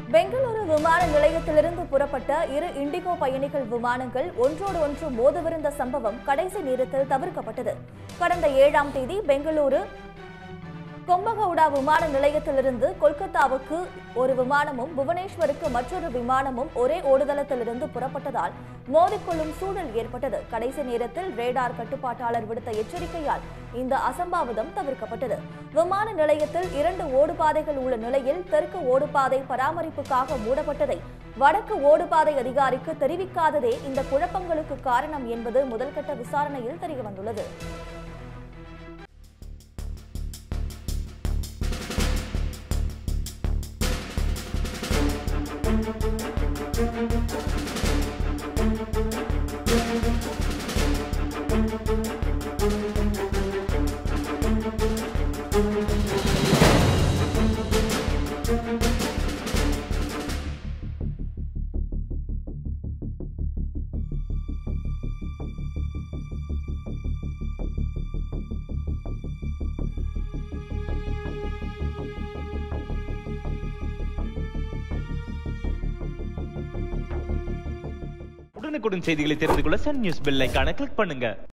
பெங்களூரு விமான நிலையத்திலிருந்து புறப்பட்ட இரு இண்டிகோ பயணிகள் விமானங்கள் ஒன்றோடு ஒன்று மோதவிருந்த சம்பவம் கடைசி நேரத்தில் தவிர்க்கப்பட்டது கடந்த ஏழாம் தேதி பெங்களூரு கொம்பகவுடா விமான நிலையத்திலிருந்து கொல்கத்தாவுக்கு ஒரு விமானமும் புவனேஸ்வருக்கு மற்றொரு விமானமும் ஒரே ஓடுதளத்திலிருந்து புறப்பட்டதால் மோதிக்கொள்ளும் சூழல் ஏற்பட்டது கடைசி நேரத்தில் ரேடார் கட்டுப்பாட்டாளர் விடுத்த எச்சரிக்கையால் இந்த அசம்பாவிதம் தவிர்க்கப்பட்டது விமான நிலையத்தில் இரண்டு ஓடுபாதைகள் உள்ள நிலையில் தெற்கு ஓடுபாதை பராமரிப்புக்காக மூடப்பட்டதை வடக்கு ஓடுபாதை அதிகாரிக்கு தெரிவிக்காததே இந்த குழப்பங்களுக்கு காரணம் என்பது முதல்கட்ட விசாரணையில் தெரியவந்துள்ளது உடனுக்குடன் செய்திகளை தெரிந்து கொள்ள சன் நியூஸ் பெல் ஐகானை கிளிக் பண்ணுங்க